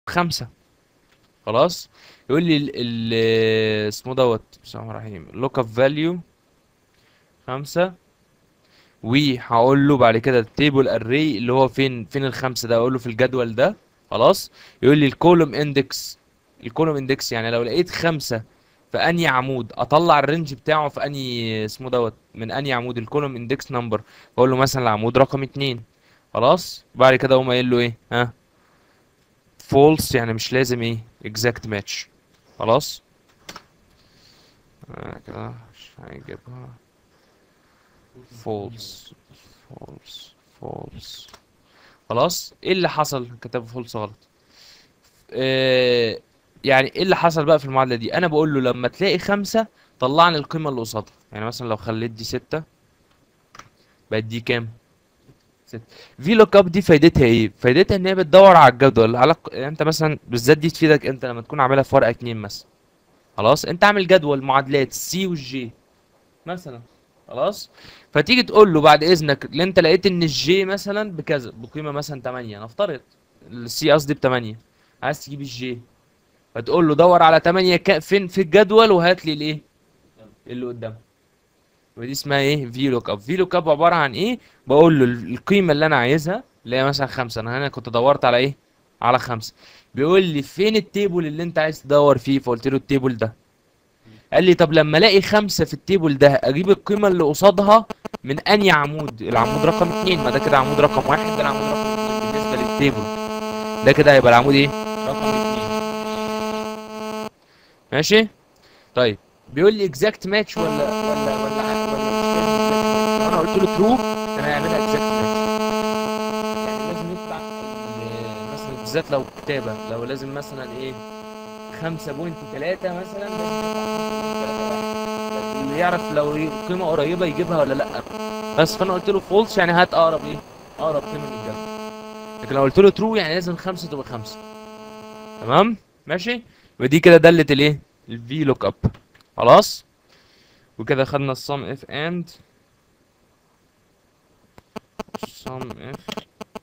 خمسة خلاص يقول لي ال ال اسمه دوت بسم الله الرحمن الرحيم لوك اب فاليو خمسة وهقول له بعد كده التيبل اري اللي هو فين فين الخمسة ده اقول له في الجدول ده خلاص يقول لي الكولوم اندكس الكولوم اندكس يعني لو لقيت خمسة في انهي عمود اطلع الرينج بتاعه في انهي اسمه دوت من انهي عمود الكولوم اندكس نمبر بقول له مثلا العمود رقم اتنين خلاص بعد كده اقوم قايل له ايه ها فولس يعني مش لازم ايه exact match خلاص آه كده مش هيجيبها false false false خلاص ايه اللي حصل كتب فولس غلط آه يعني ايه اللي حصل بقى في المعادلة دي انا بقول له لما تلاقي خمسة طلعني القيمة اللي قصادها يعني مثلا لو خليت دي ستة بقت دي كام ستة في لوك اب دي فايدتها ايه فايدتها ان هي بتدور على الجدول على ق- يعني انت مثلا بالذات دي تفيدك انت لما تكون عاملها في ورقة اتنين مثلا خلاص انت عامل جدول معادلات السي والجي مثلا خلاص فتيجي تقول له بعد اذنك اللي انت لقيت ان الجي مثلا بكذا بقيمه مثلا 8 نفترض السي قصدي ب 8 عايز تجيب الجي فتقول له دور على 8 ك... فين في الجدول وهات لي الايه اللي قدامها ودي اسمها ايه في لوك اب في لوك اب عباره عن ايه بقول له ال- القيمه اللي انا عايزها اللي هي مثلا خمسة انا هنا كنت دورت على ايه على خمسة بيقول لي فين التيبل اللي انت عايز تدور فيه فقلت له التيبل ده قال لي طب لما الاقي خمسة في التيبل ده اجيب القيمة اللي قصادها من انهي عمود العمود رقم اتنين ما ده كده عمود رقم واحد ده العمود رقم اتنين بالنسبة للتيبل ده كده هيبقى العمود ايه رقم اتنين ماشي طيب بيقول لي اكزاكت ماتش ولا ولا ولا ع- ولا مش فاهم انا قلت له ترو انا هيعملها اكزاكت ماتش يعني لازم يطلع ال- مثلا بالذات لو كتابة لو لازم مثلا ايه خمسة بوينت تلاتة مثلا لازم تطلع اللي يعرف لو قيمة قريبة يجيبها ولا لأ بس فأنا قلت له فولس يعني هات أقرب إيه؟ أقرب قيمة من الجدول لكن لو قلت له ترو يعني لازم خمسة تبقى خمسة تمام؟ ماشي؟ ودي كده دالة الإيه؟ الفي لوك أب خلاص؟ وكده خدنا السم اف اند sum if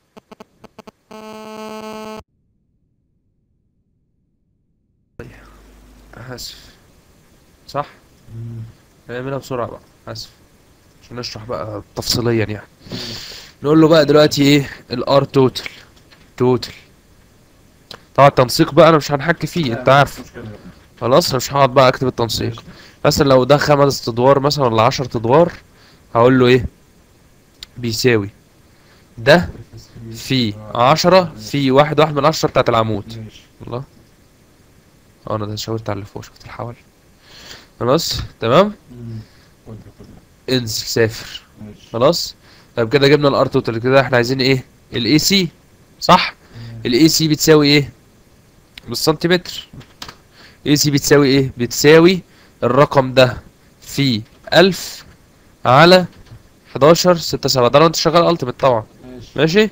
اسف صح نعملها بسرعة بقى اسف عشان نشرح بقى تفصيليا يعني نقول له بقى دلوقتي ايه الار توتال توتال طبعا التنسيق بقى انا مش هنحكي فيه انت عارف خلاص أنا مش هقعد بقى اكتب التنسيق مثلا لو ده خمس ادوار مثلا ولا عشر ادوار هقول له ايه بيساوي ده في عشرة في واحد واحد من عشرة بتاعت العمود ماشي والله اه انا ده شاورت على اللي فوق شفت الحول خلاص تمام خد خد انزل سافر ماشي خلاص طيب كده جبنا الار توتال كده احنا عايزين ايه الاي سي صح الاي سي بتساوي ايه بالسنتيمتر اي سي بتساوي ايه بتساوي الرقم ده في ألف على 11 6 7 ده لو انت شغال التيمت طبعا ماشي ماشي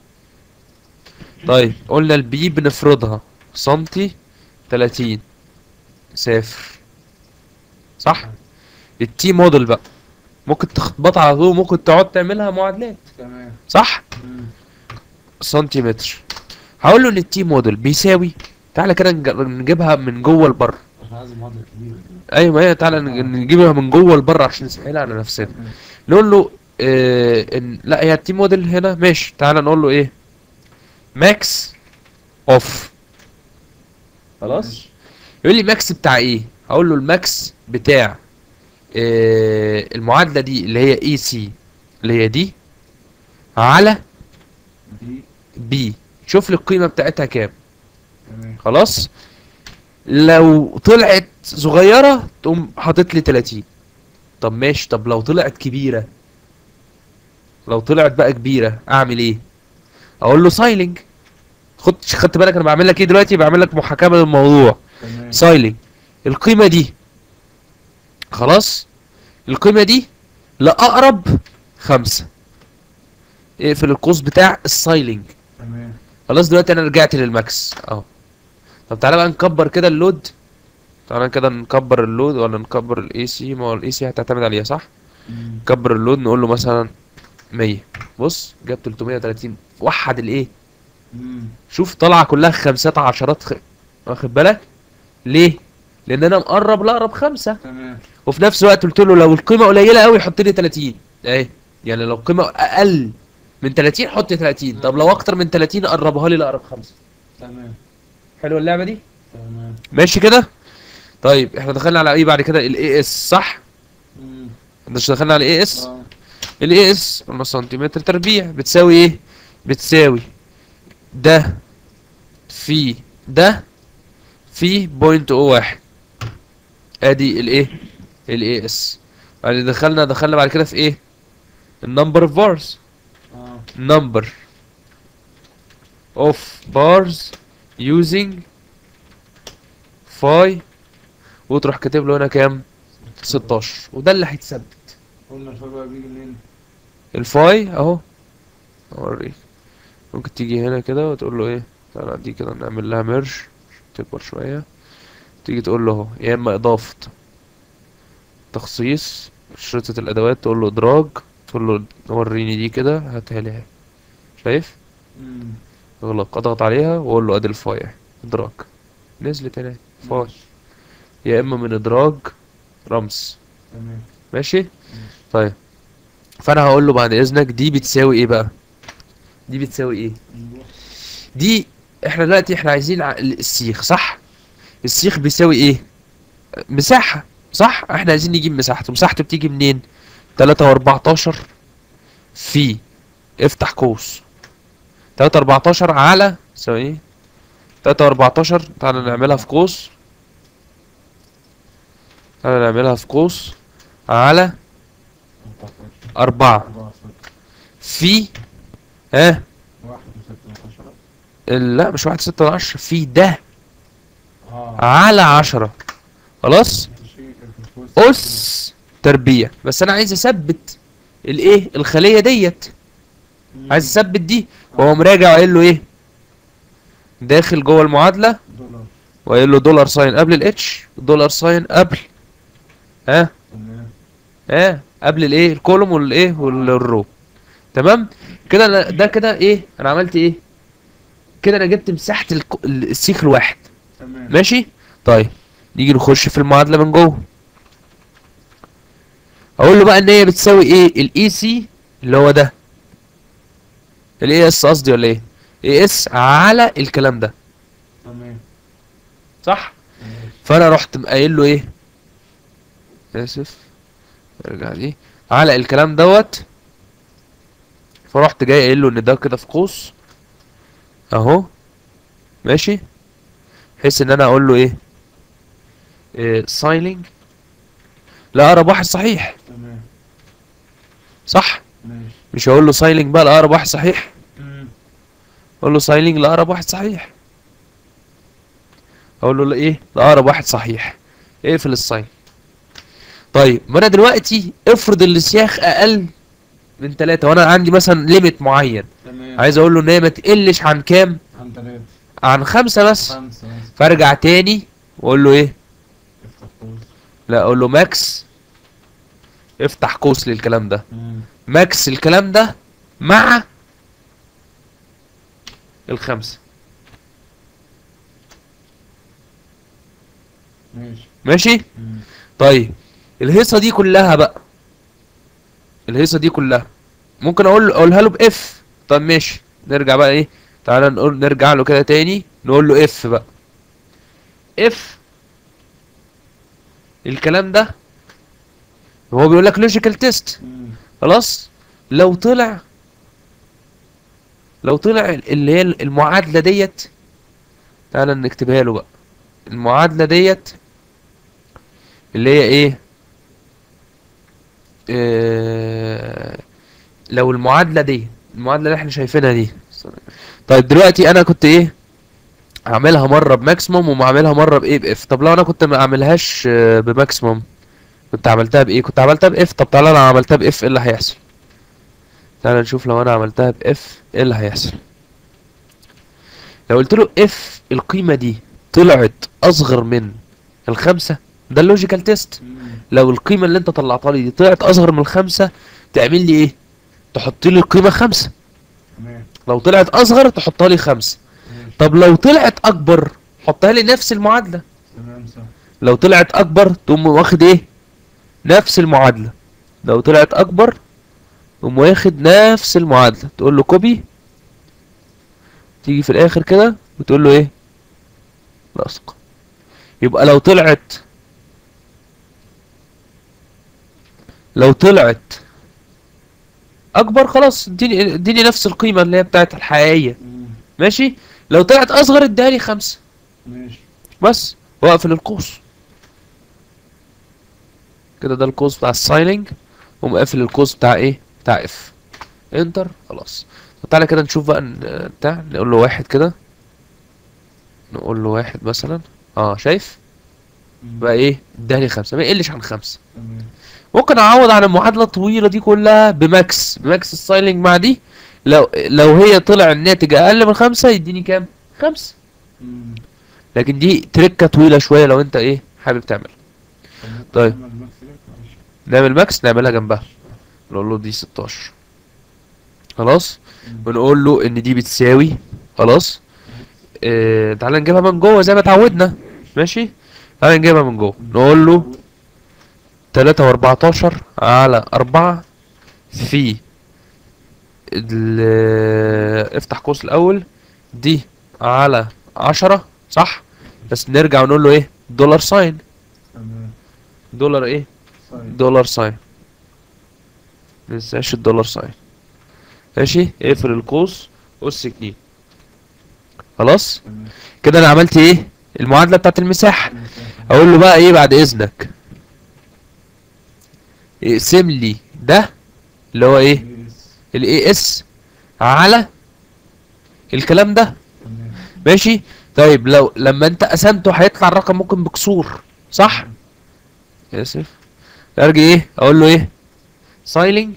طيب قلنا البي بنفرضها سنتي 30 صفر صح التي موديل بقى ممكن تخبط على طول ممكن تقعد تعملها معادلات تمام صح مم. سنتيمتر هقول له ان التي موديل بيساوي تعالى كده نج- نجيبها من جوه لبره احنا عايزين معادلة كبيرة ايوه ما هي تعالى نج- نجيبها من جوه لبره عشان نسهلها على نفسنا نقول له آه ان لا هي التي موديل هنا ماشي تعالى نقول له ايه ماكس اوف خلاص ماشي. يقول لي ماكس بتاع ايه هقول له الماكس بتاع آه المعادله دي اللي هي اي سي اللي هي دي على دي بي شوف لي القيمه بتاعتها كام تمام خلاص لو طلعت صغيره تقوم حاطط لي 30 طب ماشي طب لو طلعت كبيره لو طلعت بقى كبيره اعمل ايه اقول له سايلنج خد خدت بالك انا بعمل لك ايه دلوقتي بعمل لك محاكاه للموضوع تمام سايلنج القيمه دي خلاص القيمه دي لاقرب خمسة اقفل القوس بتاع السايلنج تمام خلاص دلوقتي انا رجعت للماكس اهو طب تعالى بقى نكبر كده اللود تعالى كده نكبر اللود ولا نكبر الاي سي ما هو الاي سي هتعتمد عليها صح مم. نكبر اللود نقول له مثلا 100 بص جاب 330 وحد الايه مم. شوف طالعه كلها خمسات عشرات خ... واخد بالك ليه لان انا مقرب لاقرب خمسه تمام وفي نفس الوقت قلت له لو القيمه قليله قوي حط لي 30 اهي يعني لو القيمه اقل من 30 حط 30 طب لو اكتر من 30 قربها لي لاقرب خمسه تمام حلوه اللعبه دي تمام ماشي كده طيب احنا دخلنا على ايه بعد كده الاي اس صح مم. مش دخلنا على الاي اس اه الاي اس قلنا سنتيمتر تربيع بتساوي ايه بتساوي ده في ده في بوينت او واحد ادي الايه الاي اس بعد دخلنا دخلنا بعد كده في ايه النمبر اوف بارز اه number of bars using phi وتروح كاتب له هنا كام 16 وده اللي هيتثبت قلنا الفرق بقى بيجي منين الفاي اهو اوريك ممكن تيجي هنا كده وتقول له ايه تعالى دي كده نعمل لها ميرج تكبر شويه تيجي تقول له اهو يا اما اضافه تخصيص شرطة الادوات تقول له ادراج تقول له وريني دي كده هاتها لي اهي شايف مم. اغلق اضغط عليها واقول له ادي الفاي اهي ادراج نزلت هنا فاي ماشي. يا اما من ادراج رمز تمام ماشي طيب فانا هقول له بعد اذنك دي بتساوي ايه بقى دي بتساوي ايه أيوة. دي احنا دلوقتي احنا عايزين ع- السيخ صح السيخ بيساوي ايه مساحة صح احنا عايزين نجيب مساحته مساحته بتيجي منين 3 و14 في افتح قوس 3 و14 على سوي ايه 3 و14 تعالى نعملها في قوس تعالى نعملها في قوس على 4 أربعة صفر. في ها واحد وستة وعشرة. ال- لا مش واحد ستة وعشرة في ده اه على عشرة خلاص شيء في الفوز. أس تربيع بس أنا عايز أثبت الإيه الخلية ديت مم. عايز أثبت دي وهو مراجع وقايل له إيه داخل جوه المعادلة دولار وقايل له دولار ساين قبل الاتش دولار ساين قبل ها تمام ها قبل الايه الكولوم والايه والرو تمام كده أنا ده كده ايه انا عملت ايه كده انا جبت مساحة الك- السيخ الواحد تمام ماشي طيب نيجي نخش في المعادلة من جوه اقول له بقى ان هي بتساوي ايه الاي سي اللي هو ده الاي اس قصدي ولا ايه اي اس على الكلام ده تمام صح ماشي. فانا رحت قايل له ايه اسف ارجع دي على الكلام دوت فرحت جاي قايل له ان ده كده في قوس اهو ماشي بحيث ان انا اقول له ايه, إيه سايلينج لاقرب واحد صحيح تمام صح ماشي مش هقول له سايلينج بقى لاقرب واحد صحيح مم. اقول له سايلينج لاقرب واحد صحيح اقول له ايه لاقرب واحد صحيح اقفل الساين طيب ما انا دلوقتي افرض السياخ اقل من ثلاثة وانا عندي مثلا ليميت معين تمام عايز اقول له ان هي ما تقلش عن كام عن ثلاثة عن خمسة بس خمسة مثلا. فارجع تاني واقول له ايه افتح قوس لا اقول له ماكس افتح قوس للكلام ده مم. ماكس الكلام ده مع الخمسة ماشي ماشي مم. طيب الهيصة دي كلها بقى الهيصة دي كلها ممكن اقول اقولها له باف طب ماشي نرجع بقى ايه تعالى نقول نرجع له كده تاني نقول له اف بقى اف الكلام ده هو بيقول لك لوجيكال تيست مم. خلاص لو طلع لو طلع اللي هي المعادلة ديت تعالى نكتبها له بقى المعادلة ديت اللي هي ايه آه لو المعادلة دي المعادلة اللي احنا شايفينها دي طيب دلوقتي انا كنت ايه اعملها مرة بماكسيموم ومعملها مرة بايه باف طب لو انا كنت ما اعملهاش آه، بماكسيموم كنت عملتها بايه كنت عملتها باف طب تعالى انا عملتها باف ايه اللي هيحصل تعالى نشوف لو انا عملتها باف ايه اللي هيحصل لو قلت له اف القيمة دي طلعت اصغر من الخمسة ده اللوجيكال تيست مم. لو القيمة اللي انت طلعتها لي دي طلعت اصغر من الخمسة تعمل لي ايه تحط لي القيمة خمسة تمام لو طلعت اصغر تحطها لي خمسة ماشي طب لو طلعت اكبر حطها لي نفس المعادلة تمام صح لو طلعت اكبر تقوم واخد ايه نفس المعادلة لو طلعت اكبر تقوم واخد نفس المعادلة تقول له كوبي تيجي في الاخر كده وتقول له ايه لصق يبقى لو طلعت لو طلعت اكبر خلاص اديني اديني نفس القيمة اللي هي بتاعت الحقيقية مم. ماشي لو طلعت اصغر اديها خمسة ماشي بس واقفل القوس كده ده القوس بتاع السايننج ومقفل القوس بتاع ايه بتاع اف انتر خلاص طب تعالى كده نشوف بقى ن- بتاع نقول له واحد كده نقول له واحد مثلا اه شايف مم. بقى ايه اداني خمسة ما يقلش عن خمسة تمام ممكن اعوض عن المعادلة الطويلة دي كلها بماكس بماكس السايلنج مع دي لو لو هي طلع الناتج اقل من خمسة يديني كام خمسة مم. لكن دي تركة طويلة شوية لو انت ايه حابب تعمل طيب. نعمل ماكس ليك؟ معلش. نعمل ماكس نعملها جنبها نقول له دي 16 خلاص مم. بنقول له ان دي بتساوي خلاص اه تعالى نجيبها من جوه زي ما اتعودنا ماشي تعالى نجيبها من جوه نقول له 3 و14 على 4 في ال- افتح قوس الاول دي على 10 صح بس نرجع ونقول له ايه دولار ساين تمام دولار ايه طيب دولار ساين مننساش الدولار ساين ماشي اقفل القوس اس اتنين خلاص تمام كده انا عملت ايه المعادلة بتاعت المساحة اقول له بقى ايه بعد اذنك اقسم لي ده اللي هو ايه بيس. الاي اس على الكلام ده تمام ماشي طيب لو لما انت قسمته هيطلع الرقم ممكن بكسور صح اسف ارجع ايه اقول له ايه سايلنج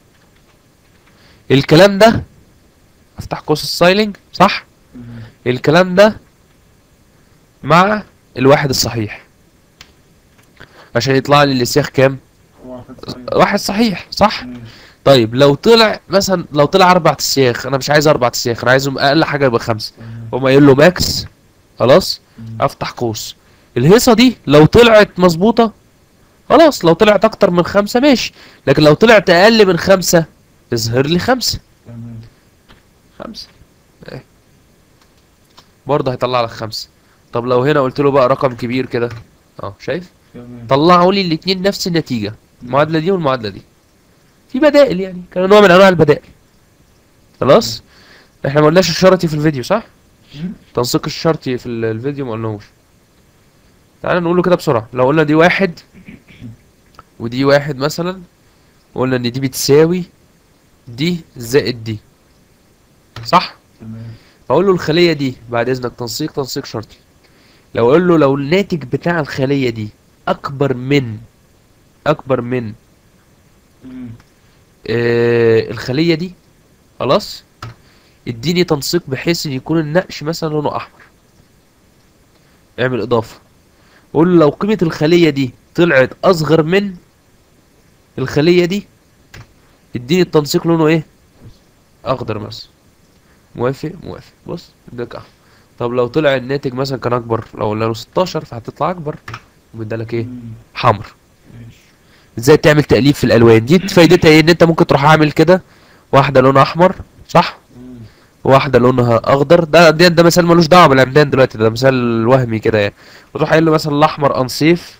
الكلام ده افتح قوس السايلنج صح مم. الكلام ده مع الواحد الصحيح عشان يطلع لي الاسياخ كام واحد صحيح واحد صحيح صح ماشي. طيب لو طلع مثلا لو طلع اربع اسياخ انا مش عايز اربع اسياخ انا عايزهم اقل حاجه يبقى خمسه تمام وما قايل له ماكس خلاص مم. افتح قوس الهيصه دي لو طلعت مظبوطه خلاص لو طلعت اكتر من خمسة ماشي لكن لو طلعت اقل من خمسة اظهر لي خمسة تمام خمسة ايه برضه هيطلع لك خمسة طب لو هنا قلت له بقى رقم كبير كده اه شايف تمام طلعوا لي الاتنين نفس النتيجة المعادلة دي والمعادلة دي في بدائل يعني كان نوع من انواع البدائل خلاص احنا ما قلناش الشرطي في الفيديو صح مم. تنسيق الشرطي في ال- الفيديو ما قلناهوش تعال نقوله كده بسرعة لو قلنا دي واحد ودي واحد مثلا وقلنا ان دي بتساوي دي زائد دي صح تمام فاقول له الخلية دي بعد اذنك تنسيق تنسيق شرطي لو اقول له لو الناتج بتاع الخلية دي اكبر من اكبر من مم. آه الخلية دي خلاص اديني تنسيق بحيث ان يكون النقش مثلا لونه احمر اعمل اضافة قول له لو قيمة الخلية دي طلعت اصغر من الخلية دي اديني التنسيق لونه ايه اخضر مثلا موافق موافق بص اداك احمر طب لو طلع الناتج مثلا كان اكبر لو قلنا له 16 فهتطلع اكبر ومدالك ايه مم. حمر ماشي ازاي تعمل تأليف في الالوان دي فايدتها ايه ان انت ممكن تروح عامل كده واحده لونها احمر صح مم. واحده لونها اخضر ده ده, ده مثال ملوش دعوه بالعمدان دلوقتي ده مثال وهمي كده يعني وتروح قايل له مثلا الاحمر انصيف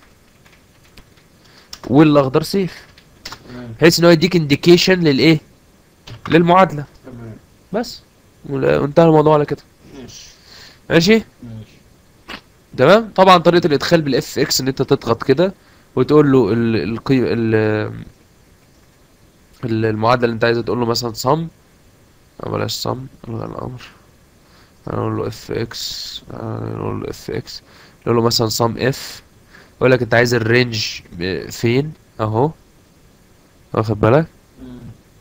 والاخضر سيف تمام بحيث ان هو يديك انديكيشن للايه للمعادله تمام بس ولا- وانتهى الموضوع على كده ماشي ماشي ماشي تمام طبعا طريقه الادخال بالاف اكس ان انت تضغط كده وتقول له ال القي ال ال- المعادله اللي انت عايزها تقول له مثلا صم أو بلاش صم الغي الامر هنقول له اف اكس نقول له اف اكس نقول له مثلا صم اف يقول لك انت عايز الرينج ب- فين اهو واخد بالك مم.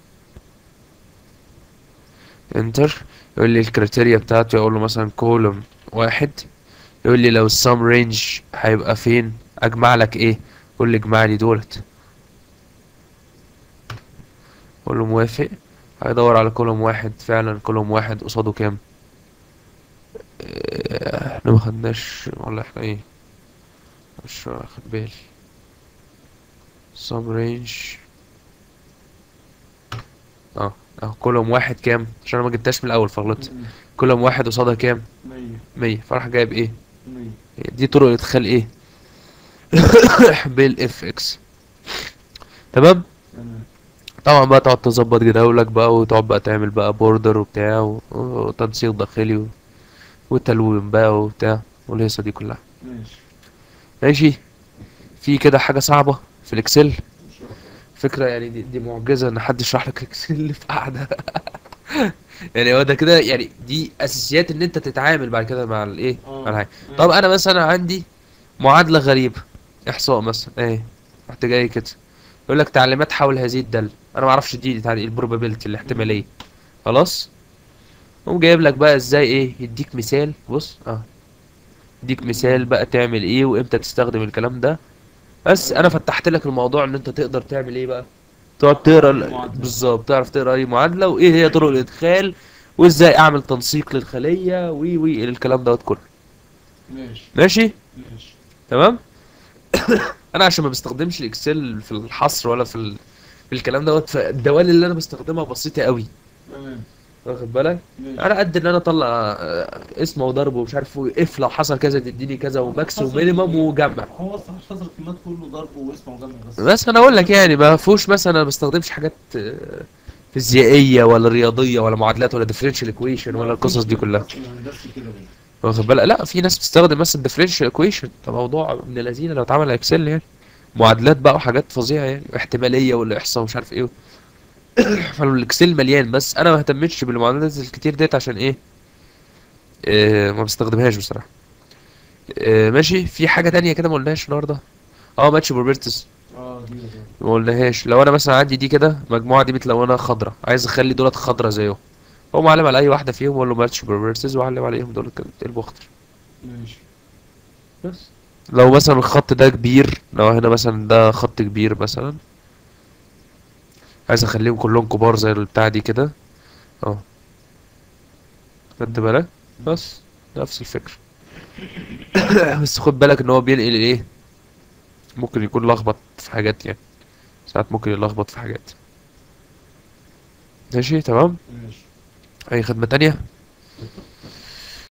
انتر يقول لي الكريتيريا بتاعته يقول له مثلا كولوم واحد يقول لي لو السم رينج هيبقى فين اجمع لك ايه قول لي اجمع لي دولت اقول له موافق هيدور على كولوم واحد فعلا كولوم واحد قصاده كام آه، احنا ما خدناش ولا احنا ايه مش واخد بالي sum range اه اه كولوم واحد كام عشان انا ما جبتهاش من الاول فغلطت مم. كولوم واحد قصادها كام مية مية فراح جايب ايه مية دي طرق ادخال ايه بالاف اكس تمام تمام طبعا بقى تقعد تظبط جداولك بقى وتقعد بقى تعمل بقى بوردر وبتاع و- وتنسيق داخلي و... وتلوين بقى وبتاع والهيصة دي كلها ماشي ماشي في كده حاجة صعبة في الاكسل مش أكتر. فكرة يعني دي, دي معجزة ان حد يشرح لك الاكسل في قعدة يعني هو ده كده يعني دي اساسيات ان انت تتعامل بعد كده مع الايه آه. مع الحاجة طب انا مثلا عندي معادلة غريبة احصاء مثلا ايه رحت جاي كده يقول لك تعليمات حول هذه الدالة انا ما اعرفش دي تعليق البروبابيلتي الاحتمالية خلاص قوم جايب لك بقى ازاي ايه يديك مثال بص اه يديك مثال بقى تعمل ايه وامتى تستخدم الكلام ده بس انا فتحت لك الموضوع ان انت تقدر تعمل ايه بقى تقعد تقرا ال- المعادلة. بالظبط تعرف تقرا اي معادلة وايه هي طرق الادخال وازاي اعمل تنسيق للخلية وي وي الكلام دوت كله ماشي ماشي ماشي تمام انا عشان ما بستخدمش الاكسل في الحصر ولا في ال... في الكلام دوت فالدوال اللي انا بستخدمها بسيطه قوي تمام واخد بالك ماشي على قد ان انا اطلع آه، اسم وضرب ومش عارف اف لو حصل كذا تديني كذا وماكس ومينيمم وجمع هو صح حصر الكلمات كله ضرب واسم وجمع بس بس انا اقول لك يعني ما فيهوش مثلا انا ما بستخدمش حاجات آه، فيزيائيه ولا رياضيه ولا معادلات ولا ديفرنشال ايكويشن ولا القصص دي كلها يعني بس كده بس واخد بالك لا في ناس بتستخدم مثلا ديفرنشال ايكويشن ده موضوع ابن لذينه لو اتعمل على اكسل يعني معادلات بقى وحاجات فظيعه يعني واحتماليه والاحصاء ومش عارف ايه فالاكسل مليان بس انا ما اهتمتش بالمعادلات الكتير ديت عشان ايه آه ما بستخدمهاش بصراحه آه ماشي في حاجه تانية كده ما قلناهاش النهارده اه ماتش بروبرتس اه دي ده ما قلناهاش لو انا مثلا عندي دي كده مجموعه دي متلونه خضراء عايز اخلي دولت خضراء زيهم هو معلم على اي واحده فيهم واقول له ماتش بروبرتس واعلم عليهم دول كده تقلبوا اخضر ماشي بس لو مثلا الخط ده كبير لو هنا مثلا ده خط كبير مثلا عايز اخليهم كلهم كبار زي البتاع دي كده اه خدت بالك بس نفس الفكرة بس خد بالك ان هو بينقل ايه ممكن يكون لخبط في حاجات يعني ساعات ممكن يلخبط في حاجات ماشي تمام ماشي اي خدمة تانية